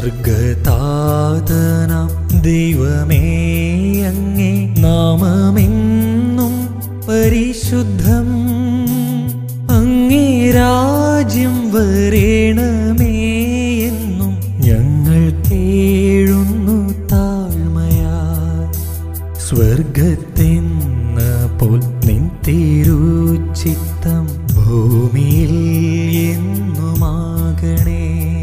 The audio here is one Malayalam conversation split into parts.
സ്വർഗതാതനാം ദൈവമേ അങ്ങേ നാമമെന്നും പരിശുദ്ധം അങ്ങേ രാജ്യം വരേണമേ എന്നും ഞങ്ങൾ കേഴുന്നു താഴ്മയാ സ്വർഗത്തെന്ന പോൽ നിൻ തിരുച്ചിത്തം ഭൂമിയിൽ എന്നുമാകണേ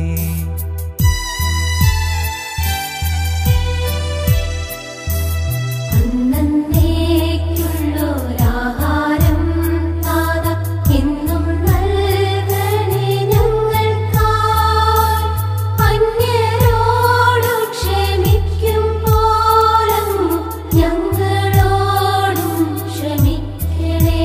അന്നന്നേക്കുള്ളൊരാഹാരം താത എന്നും നൽകണേ ഞങ്ങൾക്കായി അന്യരോടു ക്ഷമിക്കും പോലങ്ങു ഞങ്ങളോടും ക്ഷമിക്കണേ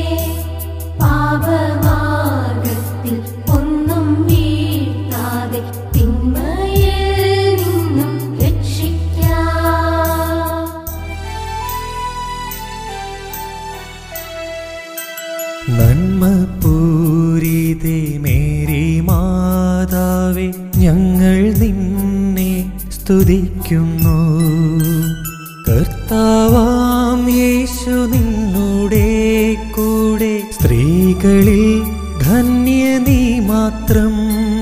പാപമാർഗത്തിൽ ഒന്നും വീഴ്ത്താതെ തിന്മയിൽ നിന്നും രക്ഷിക്കാം നന്മ പൂരിതേ മേരി മാതാവേ ഞങ്ങൾ നിന്നെ സ്തുതിക്കുന്നു കർത്താവാം യേശു നിന്നുടെ കൂടെ സ്ത്രീകളിൽ ധന്യ നീ മാത്രം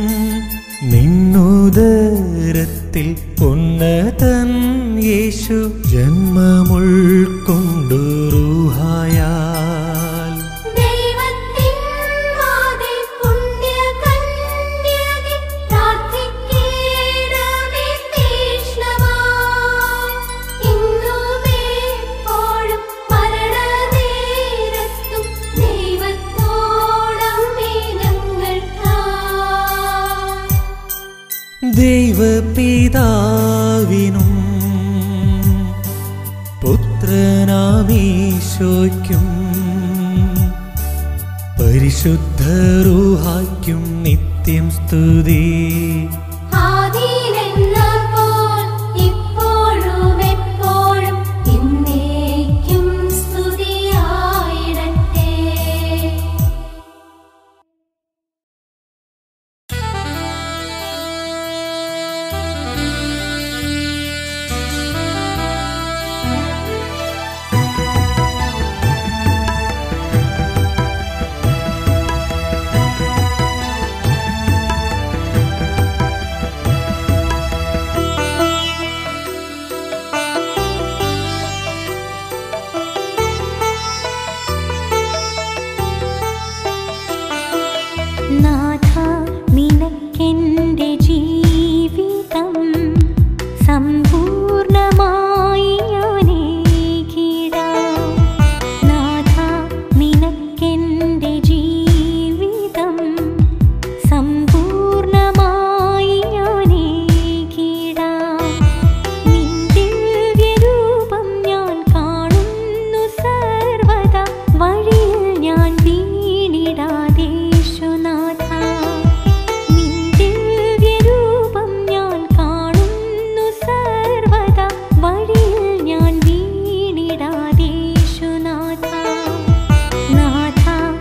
നിന്നുദരത്തിൽ ഉന്നതൻ യേശു ജന്മമുൾക്കൊണ്ടു റൂഹായാൽ ദൈവത്തിൻ മാതേ പുണ്യകന്യകേ പ്രാർത്ഥിക്കേണമേ തീക്ഷ്ണമായി ഇന്നുമെപ്പോഴും മരണനേരത്തും ദൈവത്തോടമ്മേ ഞങ്ങൾക്കായി ദൈവപിതാവിനും പുത്രനാമീശോയ്ക്കും പരിശുദ്ധ റൂഹായ്ക്കും നിത്യം സ്തുതി ആദിയിലെന്നപ്പോൾ ഇപ്പോഴും എപ്പോഴും എന്നേക്കും സ്തുതിയായിടട്ടെ നാഥ നിനക്കെന്റെ ജീവിതം സമ്പൂർണമായി ഞാനേകിടാം നാഥ നിനക്കെന്റെ ജീവിതം സമ്പൂർണമായി ഞാനേകിടാം നിൻ ദിവ്യരൂപം ഞാൻ കാണുന്നു സർവദാ വഴിയിൽ ഞാൻ വീണിടാദേശുനാഥ നിൻ ദിവ്യരൂപം ഞാൻ കാണുന്നു സർവദാ വഴിയിൽ ഞാൻ വീണിടാദേശുനാഥ നാഥ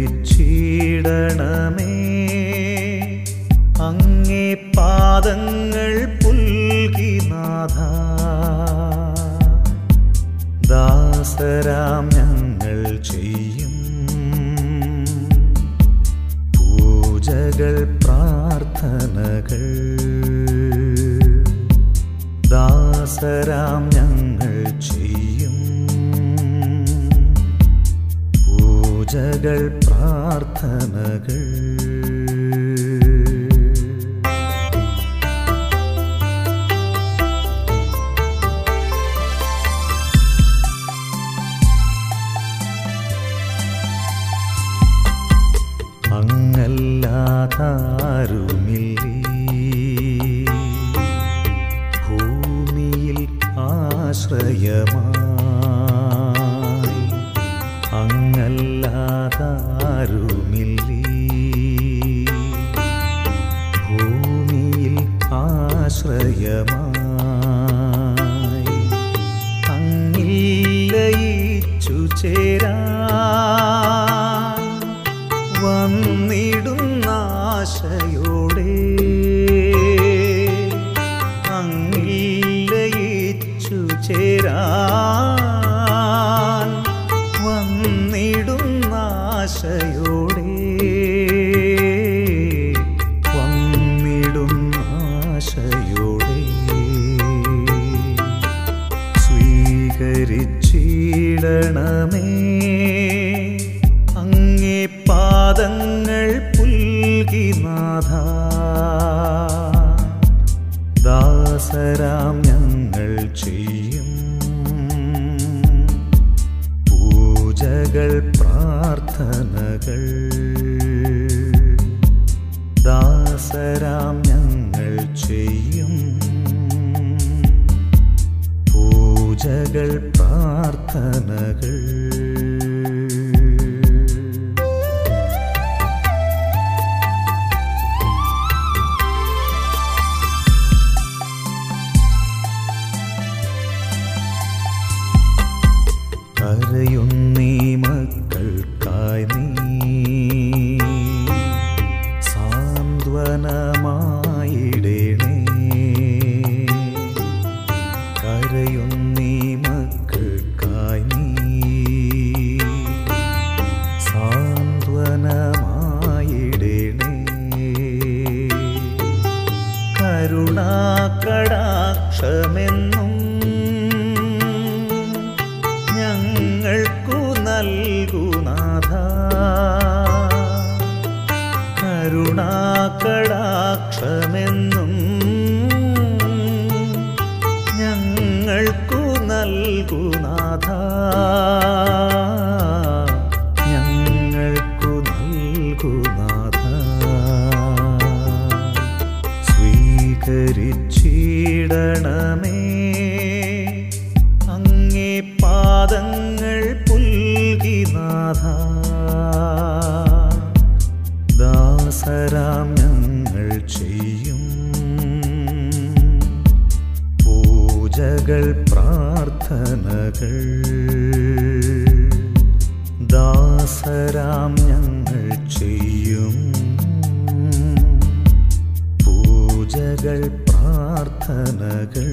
സ്വീകരിച്ചിടണമേ അങ്ങേ പാദങ്ങൾ പുൽകി നാഥ ദാസരാം ഞങ്ങൾ ചെയ്യും പൂജകൾ പ്രാർത്ഥനകൾ ദാസരാം ഞങ്ങൾ ചെയ്യും പൂജകൾ പ്രാർത്ഥനകൾ അങ്ങല്ലാതാരുമില്ലേ ഭൂമിയിൽ ആശ്രയമായി അങ്ങല്ലാതാരുമില്ലേ ഭൂമിയിൽ ആശ്രയമായി അങ്ങില്ലയിച്ചു ചേരാൻ വന്നിടുന്ന ആശയോടെ അങ്ങില്ലയിച്ചു ചേരാൻ വന്നിടുന്ന ആശയോടെ വന്നിടുന്ന ആശയോടെ സ്വീകരിച്ചിടണമേ അങ്ങേ പാദങ്ങൾ പുൽകി നാഥ ദാസരാം ഞങ്ങൾ ചെയ്യും പൂജകൾ പ്രാർത്ഥനകൾ ദാസരാം ഞങ്ങൾ ചെയ്യും പൂജകൾ പ്രാർത്ഥനകൾ കരയുന്നീ മക്കൾക്കായി നീ സാന്ത്വനമായിടണേ കരയുന്നീ മക്കൾക്കായി നീ സാന്ത്വനമായിടണേ കരുണാകടാക്ഷമെന്നും ഞങ്ങൾക്കു നൽകുനാഥ കരുണാകടാക്ഷമെന്നും ഞങ്ങൾക്കു നൽകുനാഥ ഞങ്ങൾക്കു നൽകുനാഥ സ്വീകരിച്ചിടണമേ അങ്ങേ പാദങ്ങൾ പുൽകി നാഥ ദാസരാം ഞങ്ങൾ ചെയ്യും പൂജകൾ പ്രാർത്ഥനകൾ ദാസരാം ഞങ്ങൾ ചെയ്യും പൂജകൾ പ്രാർത്ഥനകൾ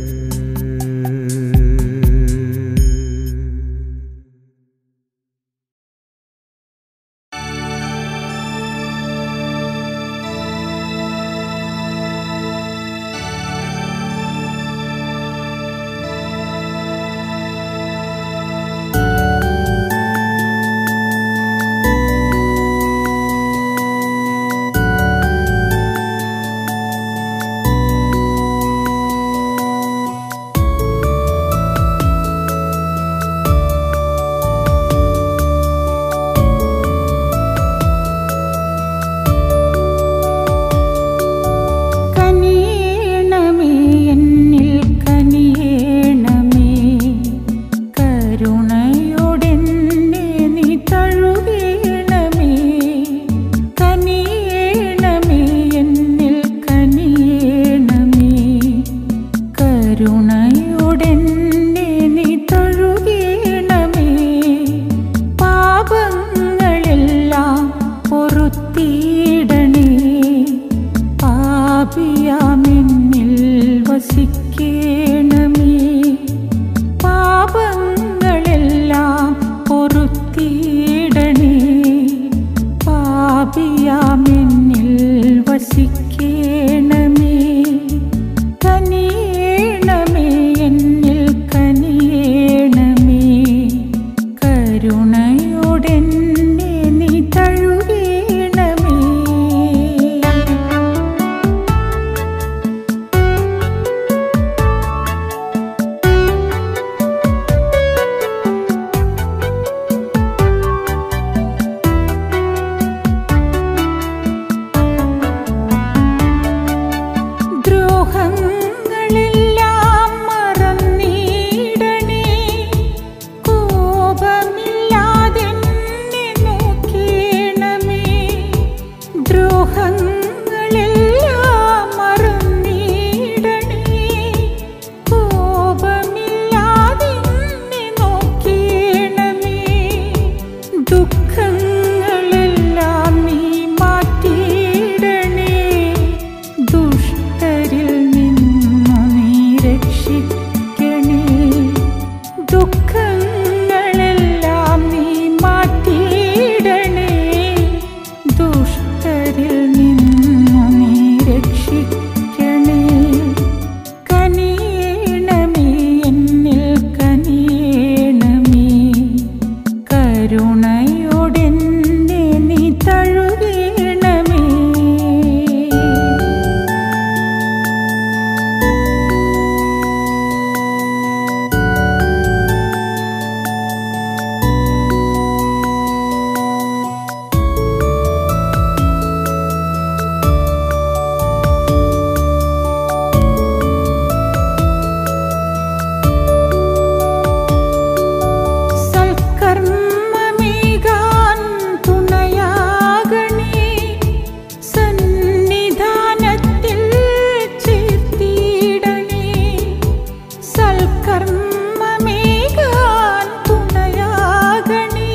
സൽക്കർമ്മമേകാൻ തുണയാകണേ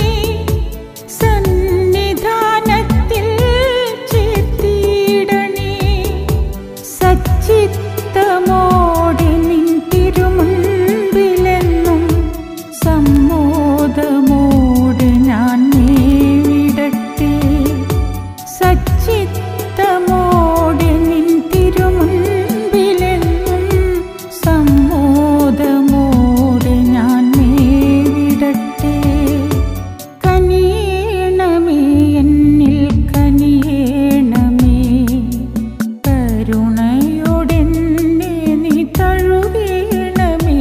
സന്നിധാനത്തിൽ ചേർത്തിടണേ സച്ചിത്തമോടെ നിൻ തിരുമുൻപിലെന്നും സമ്മോദമോടെ ഞാൻ നേരിടട്ടെ സച്ചിത്തമോടെ നിൻ തിരുമുൻപിലെന്നും സമ്മോദമോടെ ഞാൻ നേരിടട്ടെ കനിയണമേ എന്നിൽ കനിയണമേ കരുണയോടെന്നെ നീ തഴുകണമേ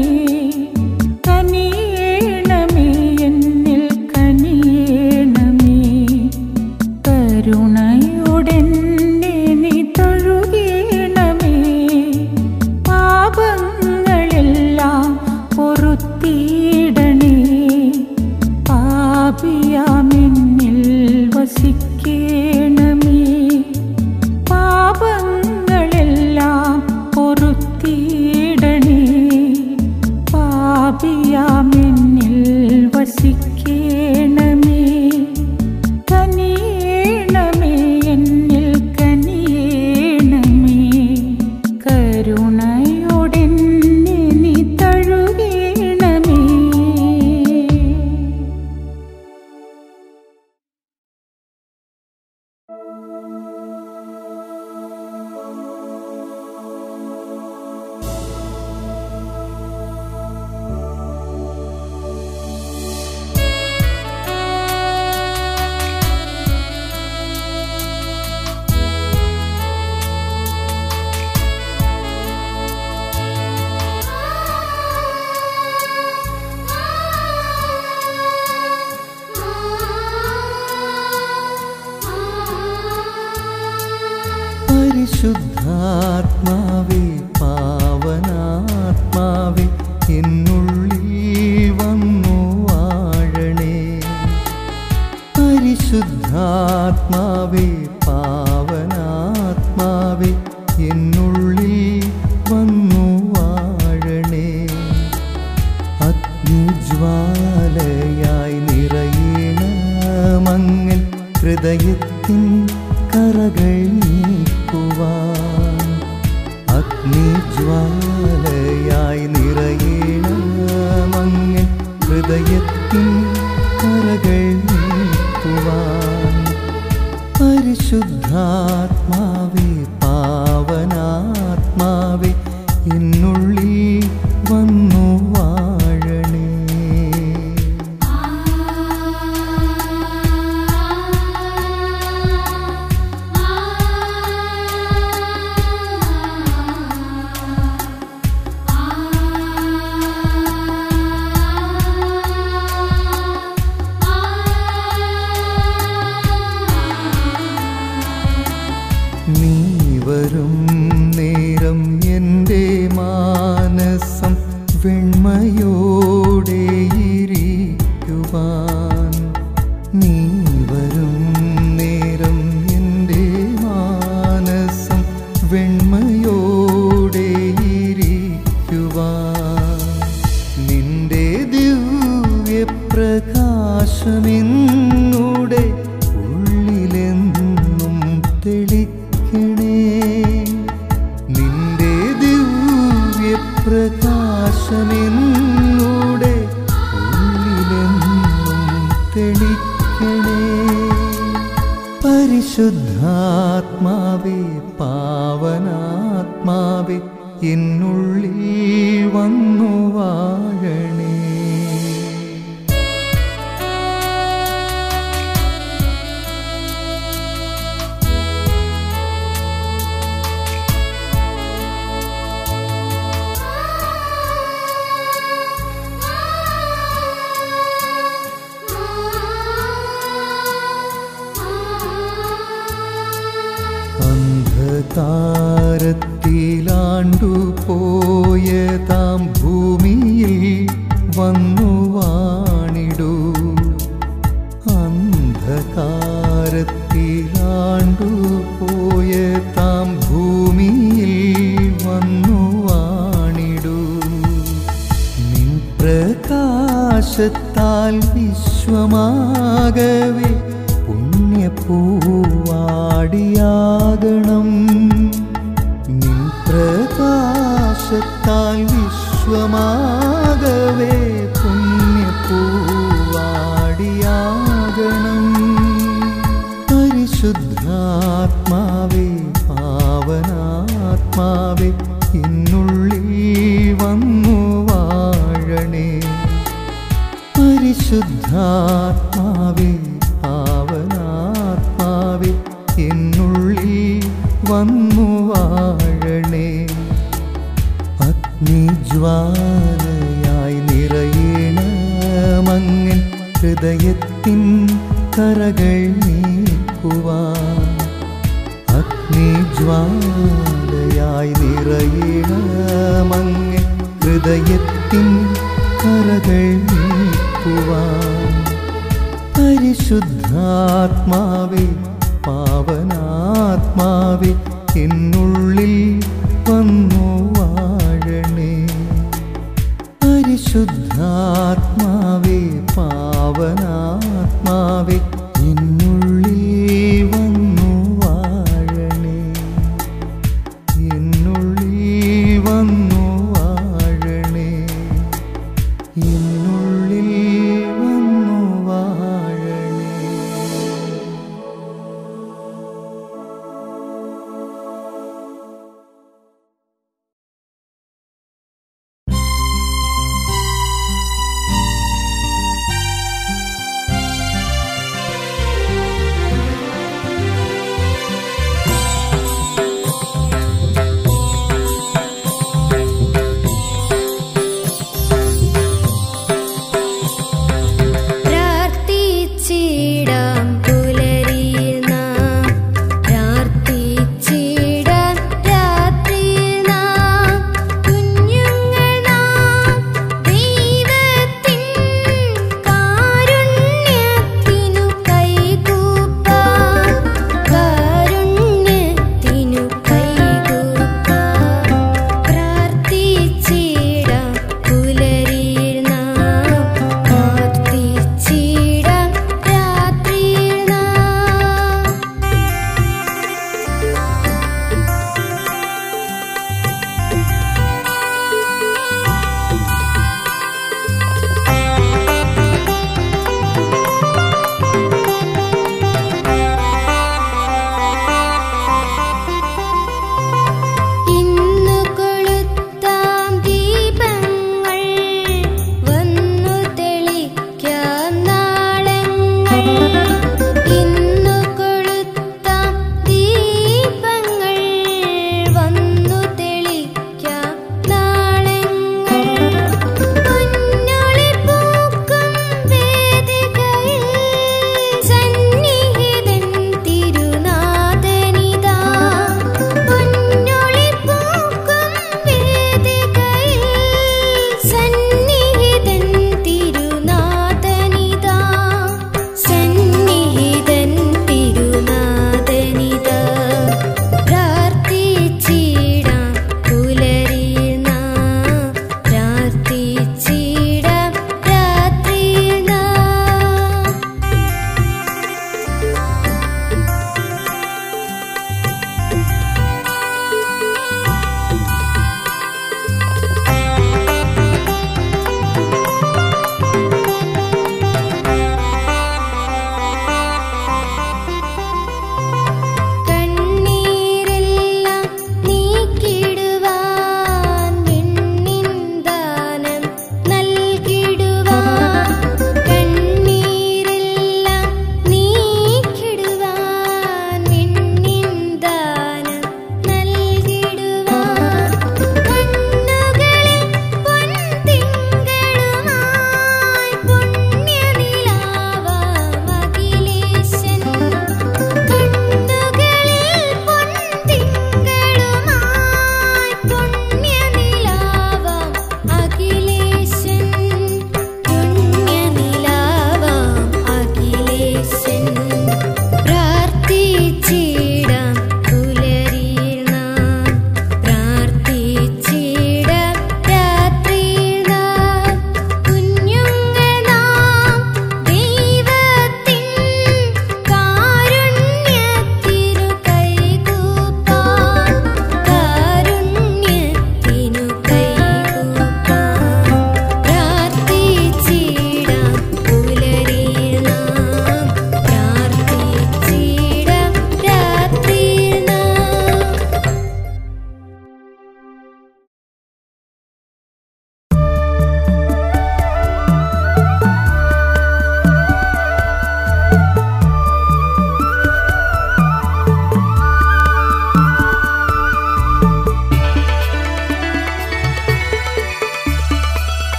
കനിയണമേ എന്നിൽ കനിയണമേ കരുണയോടെന്നെ നീ തഴുകണമേ പാപങ്ങളെല്ലാം പൊറുത്തിടണേ പാപിയാമെന്നിൽ വസിക്കണമേ പാപങ്ങളെല്ലാം പൊറുത്തിടണേ പാപിയാമെന്നിൽ വസിക്കണമേ കനിയണമേ എന്നിൽ കനിയണമേ കരുണയോടെന്നെ നീ തഴുകണമേ പരിശുദ്ധാത്മാവേ പാവനാത്മാവേ എന്നുള്ളിൽ വന്നു വാഴണേ പരിശുദ്ധാത്മാവേ പാവനാത്മാവേ എന്നുള്ളിൽ വന്നു വാഴണേ അഗ്നിജ്വാലയായി നിറയണമങ്ങൽ ഹൃദയത്തിൻ കറകൾ നീക്കുവാൻ അഗ്നിജ്വാലയായി നിറയണമങ്ങൽ ഹൃദയത്തിൻ കറകൾ നീക്കുവാൻ പരിശുദ്ധാത്മാവേ പാവനാത്മാവേ എന്നുള്ളിൽ വന്നു വാഴണേ നീ വരും നേരം എൻ്റെ മാനസം വെണ്മയോടെ ഇരിക്കുവാൻ നീ വരും നേരം എൻ്റെ മാനസം വെണ്മയോടെ ഇരിക്കുവാൻ നിന്റെ ദിവ്യപ്രകാശമെന്നൂടെ ഉള്ളിലെന്നും തെളിക്കണേ നിന്റെ ദിവ്യപ്രകാശമെന്നൂടെ ഉള്ളിലെന്നും തെളിക്കണേ പരിശുദ്ധാത്മാവേ പാവനാത്മാവേ എന്നുള്ളിൽ വന്നു വാഴണേ അന്ധകാരത്തിലാണ്ടു പോയ താം ഭൂമിയിൽ പ്രകാശത്താൽ വിശ്വമാകവേ പുണ്യപൂവാടിയാകണം നിൻ പ്രകാശത്താൽ വിശ്വമാകവേ പുണ്യപൂവാടിയാകണം പരിശുദ്ധാത്മാവേ പാവനാത്മാവേ എന്നുള്ളിൽ വന്നു വാഴണേ പരിശുദ്ധാത്മാവേ പാവനാത്മാവേ എന്നുള്ളിൽ വന്നു വാഴണേ അഗ്നിജ്വാലയായി നിറയണമങ്ങൻ ഹൃദയത്തിൻ കറകൾ നീക്കുവാൻ അഗ്നിജ്വാലയായി നിറയണമങ്ങൻ ഹൃദയത്തിൻ കറകൾ നീക്കുവാൻ പരിശുദ്ധാത്മാവേ പാവനാത്മാവേ എന്നുള്ളിൽ വന്നു വാഴണേ പരിശുദ്ധാത്മാവേ പാവനാത്മാവേ എന്നുള്ളിൽ വന്നു വാഴണേ എന്നുള്ളിൽ വന്നു വാഴണേ എന്നുള്ളിൽ വന്നു വാഴണേ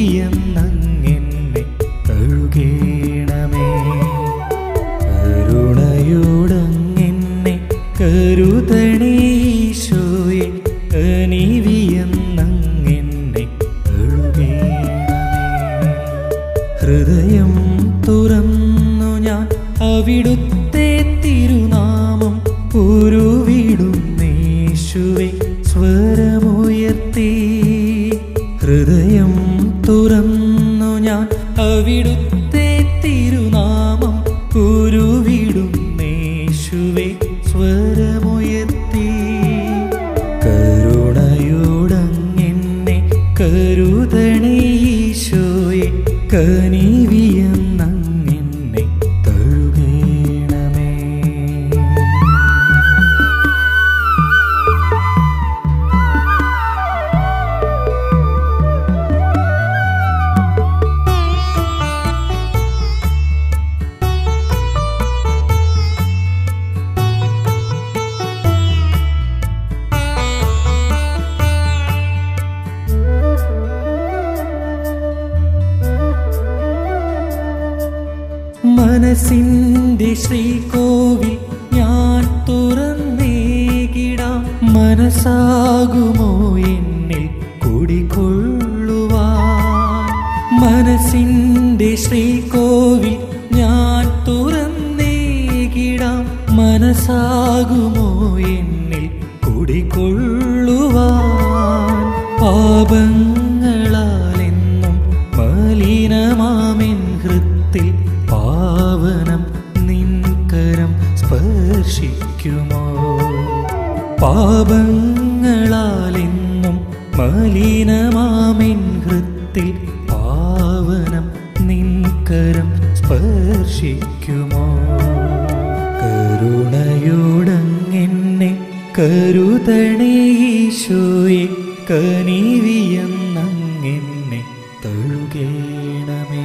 കനിവിയെന്നങ്ങെന്നെ കഴുകേണമേ കരുണയോടങ്ങെന്നെ കരുതണേ ഈശോയെ കനിവിയെന്നങ്ങെന്നെ കഴുകേണമേ ഹൃദയം തുറന്നു ഞാൻ അവിടുത്തെ തിരുനാമം ഉരുവിടുന്നേശുവെ സ്വരമുയർത്തി ഹൃദയം തുറന്നു ഞാൻ അവിടുത്തെ തിരുനാമം ഉരുവിടുന്നേശുവെ സ്വരമുയർത്തി കരുണയോടങ്ങെന്നെ കരുതണേ ഈശോയെ കനിവിയെന്നങ്ങെന്നെ തഴുകേണമേ മനസ്സിൻ്റെ ശ്രീകോവിൽ ഞാൻ തുറന്നേകിടാം മനസ്സാകുമോ എന്നിൽ കുടികൊള്ളുവാൻ മനസ്സിൻ്റെ ശ്രീകോവിൽ ഞാൻ തുറന്നേകിടാം മനസ്സാകുമോ എന്നിൽ കുടികൊള്ളുവാൻ പാപങ്ങളാലെന്നും മലിനമാമെൻ ഹൃത്തിൽ പാവനം നിൻകരം സ്പർശിക്കുമോ പാപങ്ങളാലെന്നും മലിനമാമെൻ ഹൃത്തിൽ പാവനം നിൻകരം സ്പർശിക്കുമോ കരുണയോടങ്ങെന്നെ കരുതണേ ഈശോയെ കനിവിയെന്നങ്ങെന്നെ തഴുകേണമേ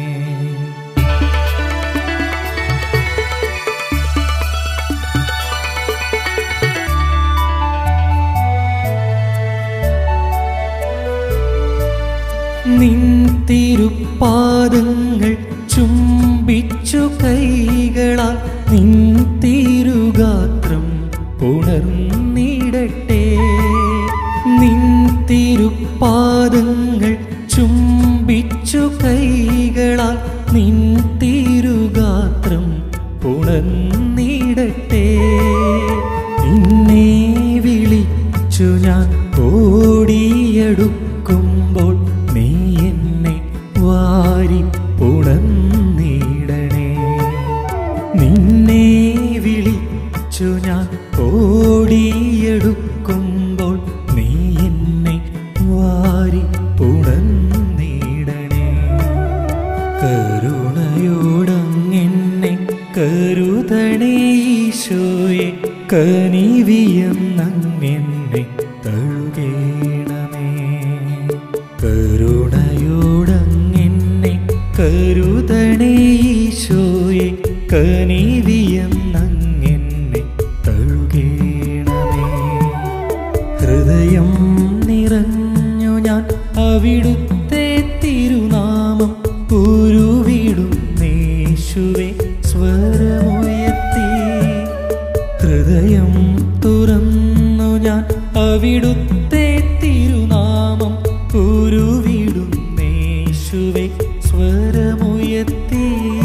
നിൻ തിരുപ്പാദങ്ങൾ ചുംബിച്ചു കൈകളാൽ നിൻ തിരുഗാത്രം പുണർന്നിടട്ടെ നിൻ തിരുപ്പാദങ്ങൾ ചുംബിച്ചു കൈകളാൽ നിൻ തിരുഗാത്രം പുണർന്നിടട്ടെ നിന്നെ വിളിച്ചു ഞാൻ ഓടിയെടുക്കുമ്പോൾ നീ എന്നെ വാരി ഉണർന്നിടണേ നിന്നെ വിളിച്ചു ഞാൻ ഓടിയെടുക്കുമ്പോൾ നീ എന്നെ വാരി ഉണർന്നിടണേ കരുണയോടങ്ങെന്നെ കരുതണേ ഈശോയെ കനിവിയെന്നങ്ങെന്നെ തഴുകേണമേ കരുണയോടങ്ങെന്നെ കരുതണേ ഈശോയെ കനിവിയെന്നങ്ങെന്നെ തഴുകേണമേ ഹൃദയം നിറഞ്ഞു ഞാൻ അവിടുത്തെ തിരുനാമം ഉരുവിടുന്നേശുവെ സ്വരമുയർത്തി ഹൃദയം തുറന്നു ഞാൻ അവിടുത്തെ തിരുനാമം ഉരുവിടുന്നേശുവെ സ്വരമുയർത്തി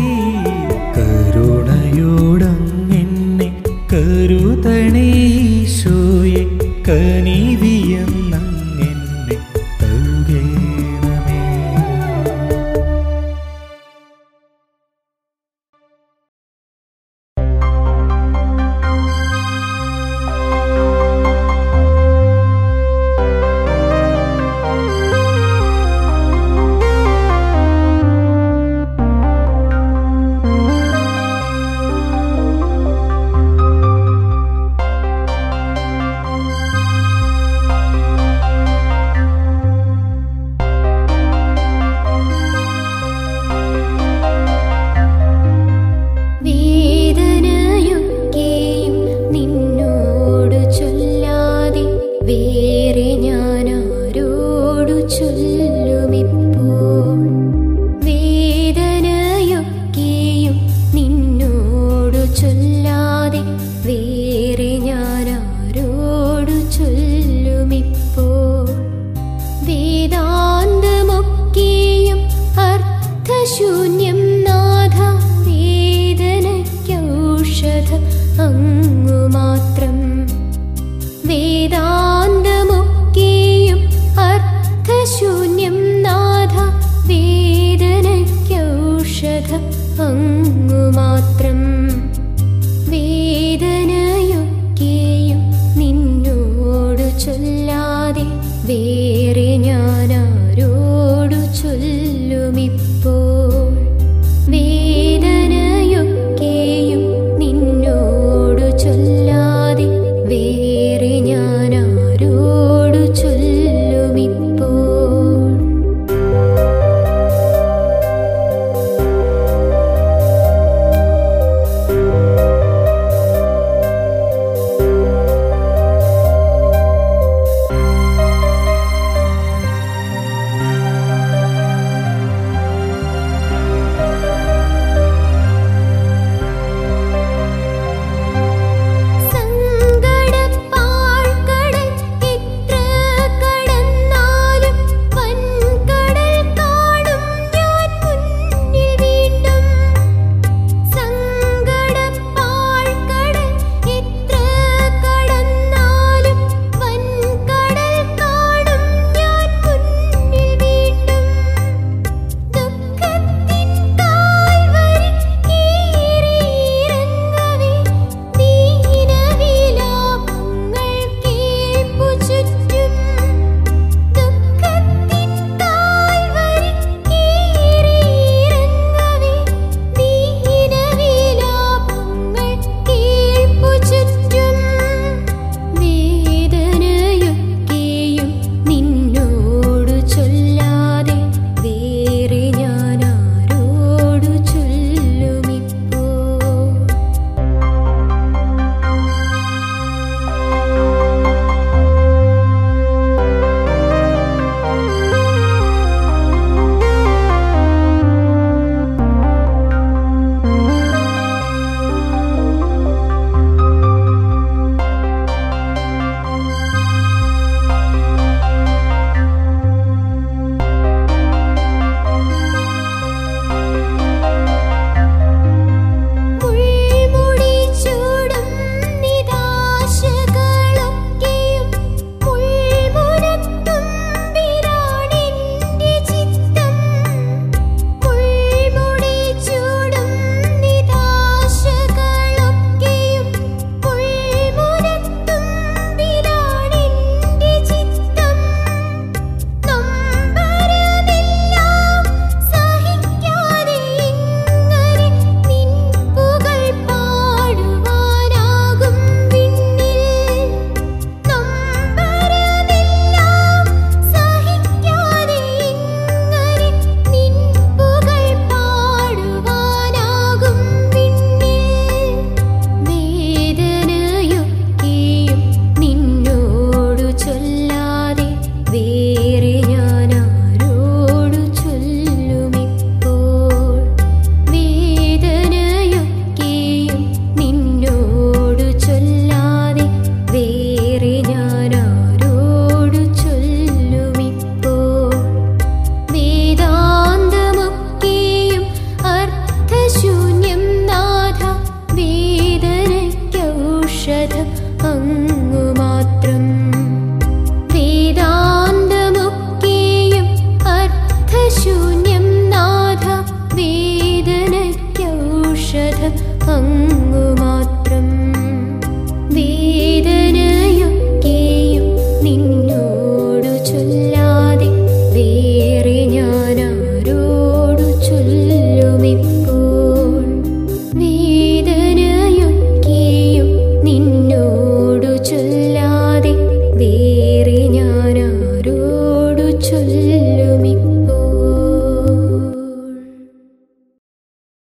കരുണയോടങ്ങെന്നെ കരുതണേ ഈശോയെ കനിവിയെന്നങ്ങെന്നെ തഴുകേണമേ ും അർത്ഥശൂന്യം നാഥ വേദനയ്ക്കൗഷധം അങ്ങു മാത്രം വേദാന്തമൊക്കെയും അർത്ഥശൂന്യം നാഥ വേദനയ്ക്കൗഷധം അങ്ങു മാത്രം